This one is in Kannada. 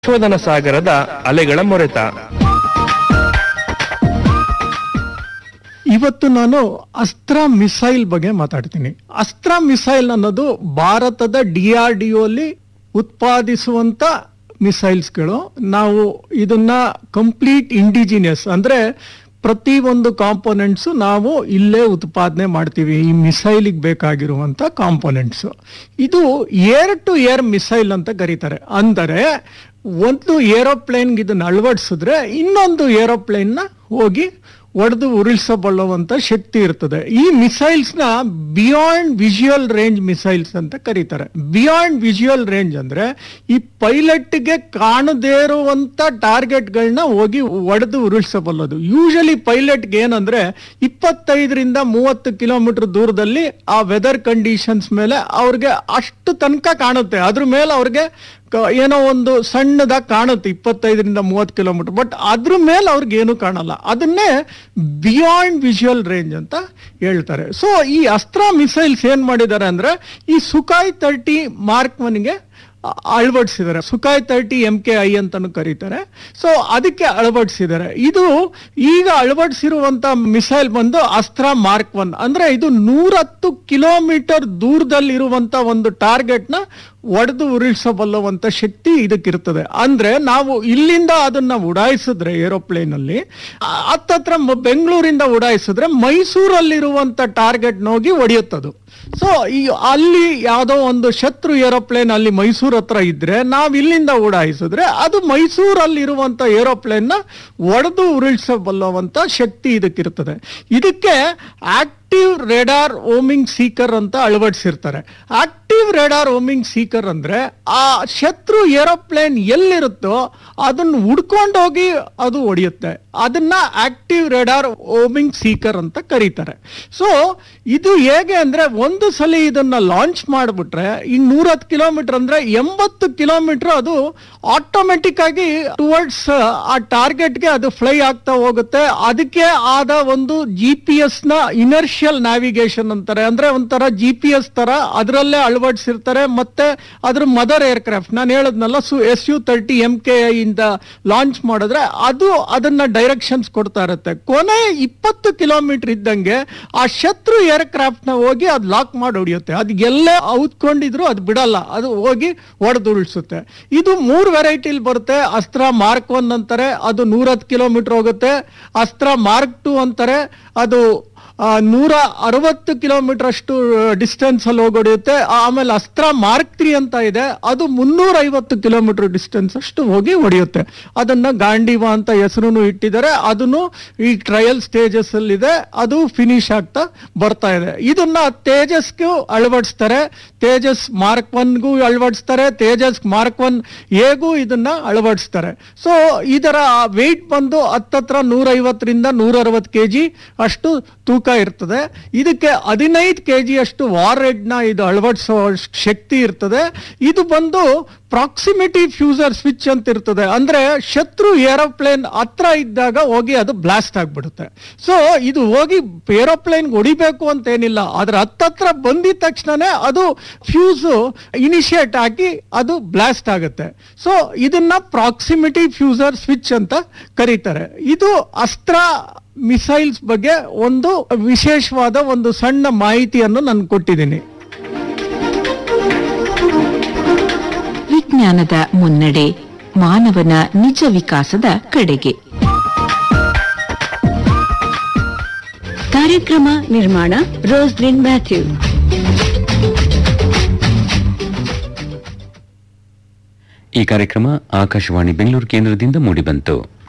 ಶೋಧನ ಸಾಗರದ ಅಲೆಗಳ ಮೊರೆತ ಇವತ್ತು ನಾನು ಅಸ್ತ್ರ ಮಿಸೈಲ್ ಬಗ್ಗೆ ಮಾತಾಡ್ತೀನಿ ಅಸ್ತ್ರ ಮಿಸೈಲ್ ಅನ್ನೋದು ಭಾರತದ ಡಿ ಆರ್ ಡಿ ಅಲ್ಲಿ ಉತ್ಪಾದಿಸುವಂತ ಮಿಸೈಲ್ಸ್ಗಳು ನಾವು ಇದನ್ನ ಕಂಪ್ಲೀಟ್ ಇಂಡಿಜಿನಿಯಸ್ ಅಂದ್ರೆ ಪ್ರತಿ ಒಂದು ಕಾಂಪೋನೆಂಟ್ಸ್ ನಾವು ಇಲ್ಲೇ ಉತ್ಪಾದನೆ ಮಾಡ್ತೀವಿ ಈ ಮಿಸೈಲಿಗೆ ಬೇಕಾಗಿರುವಂತ ಕಾಂಪೋನೆಂಟ್ಸ್ ಇದು ಏರ್ ಟು ಏರ್ ಮಿಸೈಲ್ ಅಂತ ಕರೀತಾರೆ ಅಂದರೆ ಒಂದು ಏರೋಪ್ಲೇನ್ ಇದನ್ನ ಅಳವಡಿಸಿದ್ರೆ ಇನ್ನೊಂದು ಏರೋಪ್ಲೇನ್ ನ ಹೋಗಿ ಒಡೆದು ಉರುಳಿಸಬಲ್ಲುವಂತ ಶಕ್ತಿ ಇರ್ತದೆ ಈ ಮಿಸೈಲ್ಸ್ ನ ಬಿಯಾಂಡ್ ವಿಜುವಲ್ ರೇಂಜ್ ಮಿಸೈಲ್ಸ್ ಅಂತ ಕರೀತಾರೆ ಬಿಯಾಂಡ್ ವಿಜುವಲ್ ರೇಂಜ್ ಅಂದ್ರೆ ಈ ಪೈಲಟ್ ಗೆ ಕಾಣದೇ ಇರುವಂತ ಟಾರ್ಗೆಟ್ಗಳನ್ನ ಹೋಗಿ ಒಡೆದು ಉರುಳಿಸಬಲ್ಲದು ಯೂಶಲಿ ಪೈಲಟ್ಗೆ ಏನಂದ್ರೆ ಇಪ್ಪತ್ತೈದರಿಂದ ಮೂವತ್ತು ಕಿಲೋಮೀಟರ್ ದೂರದಲ್ಲಿ ಆ ವೆದರ್ ಕಂಡೀಷನ್ಸ್ ಮೇಲೆ ಅವ್ರಿಗೆ ಅಷ್ಟು ತನಕ ಕಾಣುತ್ತೆ ಅದ್ರ ಮೇಲೆ ಅವ್ರಿಗೆ ಕ- ಏನೋ ಒಂದು ಸಣ್ಣದಾಗಿ ಕಾಣುತ್ತೆ ಇಪ್ಪತ್ತೈದರಿಂದ ಮೂವತ್ತು ಕಿಲೋಮೀಟರ್ ಬಟ್ ಅದ್ರ ಮೇಲೆ ಅವ್ರಿಗೆ ಏನು ಕಾಣಲ್ಲ ಅದನ್ನೇ ಬಿಯಾಂಡ್ ವಿಜುವಲ್ ರೇಂಜ್ ಅಂತ ಹೇಳ್ತಾರೆ ಸೊ ಈ ಅಸ್ತ್ರ ಮಿಸೈಲ್ಸ್ ಏನ್ ಮಾಡಿದ್ದಾರೆ ಅಂದ್ರೆ ಈ ಸುಕಾಯ್ ತರ್ಟಿ ಮಾರ್ಕ್ ಒನ್ಗೆ ಅಳವಡಿಸಿದ್ದಾರೆ Sukhoi thirty M K I ಅಂತಾನು ಕರೀತಾರೆ ಸೊ ಅದಕ್ಕೆ ಅಳವಡಿಸಿದ್ದಾರೆ ಇದು ಈಗ ಅಳವಡಿಸಿರುವಂತ ಮಿಸೈಲ್ ಬಂದು ಅಸ್ತ್ರ ಮಾರ್ಕ್ ಒನ್ ಅಂದ್ರೆ ಇದು ನೂರತ್ತು ಕಿಲೋಮೀಟರ್ ದೂರದಲ್ಲಿರುವಂತ ಒಂದು ಟಾರ್ಗೆಟ್ ನ ಒಡೆದು ಉರುಳಿಸಬಲ್ಲವಂತ ಶಕ್ತಿ ಇದಕ್ಕಿರ್ತದೆ ಅಂದ್ರೆ ನಾವು ಇಲ್ಲಿಂದ ಅದನ್ನ ಉಡಾಯಿಸಿದ್ರೆ ಏರೋಪ್ಲೇನ್ ಅಲ್ಲಿ ಆ- ಹತ್ತತ್ರ ಮ- ಬೆಂಗಳೂರಿಂದ ಉಡಾಯಿಸಿದ್ರೆ ಮೈಸೂರಲ್ಲಿರುವಂತ ಟಾರ್ಗೆಟ್ ಹೋಗಿ ಒಡೆಯುತ್ತದು ಸೊ ಈ ಅಲ್ಲಿ ಯಾವುದೋ ಒಂದು ಶತ್ರು ಏರೋಪ್ಲೇನ್ ಅಲ್ಲಿ ಮೈಸೂರ್ ಹತ್ರ ಇದ್ರೆ ನಾವ್ ಇಲ್ಲಿಂದ ಉಡಾಯಿಸಿದ್ರೆ ಅದು ಮೈಸೂರಲ್ಲಿರುವಂತ ಏರೋಪ್ಲೇನ್ ನ ಒಡೆದು ಉರುಳಿಸಬಲ್ಲವಂತ ಶಕ್ತಿ ಇದಕ್ಕಿರ್ತದೆ ಇದಕ್ಕೆ ಆಕ್ಟಿವ್ ರೇಡಾರ್ ಓಮಿಂಗ್ ಸೀಕರ್ ಅಂತ ಅಳವಡಿಸಿರ್ತಾರೆ ಆಕ್ಟಿವ್ ರೇಡಾರ್ ಓಮಿಂಗ್ ಸೀಕರ್ ಅಂದ್ರೆ ಆ ಶತ್ರು ಏರೋಪ್ಲೇನ್ ಎಲ್ಲಿರುತ್ತೋ ಅದನ್ನ ಹುಡ್ಕೊಂಡೋಗಿ ಅದು ಹೊಡೆಯುತ್ತೆ ಅದನ್ನ ಆಕ್ಟಿವ್ ರೇಡಾರ್ ಓಮಿಂಗ್ ಸೀಕರ್ ಅಂತ ಕರೀತಾರೆ ಸೊ ಇದು ಹೇಗೆ ಅಂದ್ರೆ ಒಂದು ಸಲ ಇದನ್ನ ಲಾಂಚ್ ಮಾಡಿಬಿಟ್ರೆ ಈ ನೂರತ್ತು ಕಿಲೋಮೀಟರ್ ಅಂದ್ರೆ ಎಂಬತ್ತು ಕಿಲೋಮೀಟರ್ ಅದು ಆಟೋಮೆಟಿಕ್ ಆಗಿ ಟುವರ್ಡ್ಸ್ ಆ ಟಾರ್ಗೆಟ್ಗೆ ಅದು ಫ್ಲೈ ಆಗ್ತಾ ಹೋಗುತ್ತೆ ಅದಕ್ಕೆ ಆದ ಒಂದು ಜಿ ಪಿ ಎಸ್ ನ ಇನರ್ಷಿಯಲ್ ನ್ಯಾವಿಗೇಷನ್ ಅಂತಾರೆ ಅಂದ್ರೆ ಒಂಥರ ಜಿ ಪಿ ಎಸ್ ತರ ಅದರಲ್ಲೇ ಅಳವಡಿಸಿರ್ತಾರೆ ಮತ್ತೆ ಅದ್ರ ಮದರ್ ಏರ್ಕ್ರಾಫ್ಟ್ ನಾನು ಹೇಳದ್ನಲ್ಲ ಸು S U thirty M K I ಇಂದ ಲಾಂಚ್ ಮಾಡಿದ್ರೆ ಅದು ಅದನ್ನ ಡೈರೆಕ್ಷನ್ಸ್ ಕೊಡ್ತಾ ಇರುತ್ತೆ ಕೊನೆ ಇಪ್ಪತ್ತು ಕಿಲೋಮೀಟರ್ ಇದ್ದಂಗೆ ಆ ಶತ್ರು ಏರ್ಕ್ರಾಫ್ಟ್ ನ ಹೋಗಿ ಅದು ಲಾಕ್ ಮಾಡಿ ಹೊಡಿಯುತ್ತೆ ಅದು ಎಲ್ಲೇ ಔತ್ಕೊಂಡಿದ್ರು ಅದು ಬಿಡಲ್ಲ ಅದು ಹೋಗಿ ಹೊಡೆದು ಉಳಿಸುತ್ತೆ ಇದು ಮೂರು ವೆರೈಟಿಲಿ ಬರುತ್ತೆ ಅಸ್ತ್ರ ಮಾರ್ಕ್ ಒನ್ ಅಂತಾರೆ ಅದು ನೂರತ್ತು ಕಿಲೋಮೀಟರ್ ಹೋಗುತ್ತೆ ಅಸ್ತ್ರ ಮಾರ್ಕ್ ಟು ಅಂತಾರೆ ಅದು ಆ, ನೂರ ಅರವತ್ತು ಕಿಲೋಮೀಟರ್ ಅಷ್ಟು ಡಿಸ್ಟೆನ್ಸ್ ಅಲ್ಲಿ ಹೋಗಿ ಹೊಡೆಯುತ್ತೆ ಆಮೇಲೆ ಅಸ್ತ್ರ ಮಾರ್ಕ್ ತ್ರೀ ಅಂತ ಇದೆ ಅದು ಮುನ್ನೂರ ಐವತ್ತು ಕಿಲೋಮೀಟರ್ ಡಿಸ್ಟೆನ್ಸ್ ಅಷ್ಟು ಹೋಗಿ ಹೊಡೆಯುತ್ತೆ ಅದನ್ನ ಗಾಂಡಿವಾ ಅಂತ ಹೆಸರು ಇಟ್ಟಿದ್ದಾರೆ ಅದನ್ನು ಈ ಟ್ರಯಲ್ ಸ್ಟೇಜಸ್ ಅಲ್ಲಿ ಇದೆ ಅದು ಫಿನಿಶ್ ಆಗ್ತಾ ಬರ್ತಾ ಇದೆ ಇದನ್ನ ತೇಜಸ್ಗೂ ಅಳವಡಿಸ್ತಾರೆ ತೇಜಸ್ ಮಾರ್ಕ್ ಒನ್ಗೂ ಅಳವಡಿಸ್ತಾರೆ ತೇಜಸ್ ಮಾರ್ಕ್ ಒನ್ ಎಗೂ ಇದನ್ನ ಅಳವಡಿಸ್ತಾರೆ ಸೊ ಇದರ ವೆಯ್ಟ್ ಬಂದು ಹತ್ತತ್ರ ನೂರ ಐವತ್ತರಿಂದ ನೂರ ಅರವತ್ತು ಕೆ ಜಿ ಅಷ್ಟು ತೂಕ ಇರ್ತದೆ ಇದಕ್ಕೆ ಹದಿನೈದು ಕೆ ಜಿ ಅಷ್ಟು ವಾರ್ ನ ಇದು ಅಳವಡಿಸೋ ಶಕ್ತಿ ಇರ್ತದೆ ಇದು ಬಂದು ಪ್ರಾಕ್ಸಿಮಿಟಿ ಫ್ಯೂಸರ್ ಸ್ವಿಚ್ ಅಂತ ಇರ್ತದೆ ಅಂದ್ರೆ ಶತ್ರು ಏರೋಪ್ಲೇನ್ ಹತ್ರ ಇದ್ದಾಗ ಹೋಗಿ ಅದು ಬ್ಲಾಸ್ಟ್ ಆಗ್ಬಿಡುತ್ತೆ ಸೊ ಇದು ಹೋಗಿ ಏರೋಪ್ಲೇನ್ ಹೊಡಿಬೇಕು ಅಂತ ಏನಿಲ್ಲ ಅದ್ರ ಹತ್ತತ್ರ ಬಂದಿದ ತಕ್ಷಣನೇ ಅದು ಫ್ಯೂಸ್ ಇನಿಷಿಯೇಟ್ ಆಗಿ ಅದು ಬ್ಲಾಸ್ಟ್ ಆಗುತ್ತೆ ಸೊ ಇದನ್ನ ಪ್ರಾಕ್ಸಿಮಿಟಿ ಫ್ಯೂಸರ್ ಸ್ವಿಚ್ ಅಂತ ಕರೀತಾರೆ ಇದು ಅಸ್ತ್ರ ಮಿಸೈಲ್ಸ್ ಬಗ್ಗೆ ಒಂದು ವಿಶೇಷವಾದ ಒಂದು ಸಣ್ಣ ಮಾಹಿತಿಯನ್ನು ನಾನು ಕೊಟ್ಟಿದ್ದೀನಿ ವಿಜ್ಞಾನದ ಮುನ್ನಡೆ ಮಾನವನ ನಿಜ ವಿಕಾಸದ ಕಡೆಗೆ ಕಾರ್ಯಕ್ರಮ ನಿರ್ಮಾಣ ರೋಸ್ಲಿನ್ ಮ್ಯಾಥ್ಯೂ ಈ ಕಾರ್ಯಕ್ರಮ ಆಕಾಶವಾಣಿ ಬೆಂಗಳೂರು ಕೇಂದ್ರದಿಂದ ಮೂಡಿಬಂತು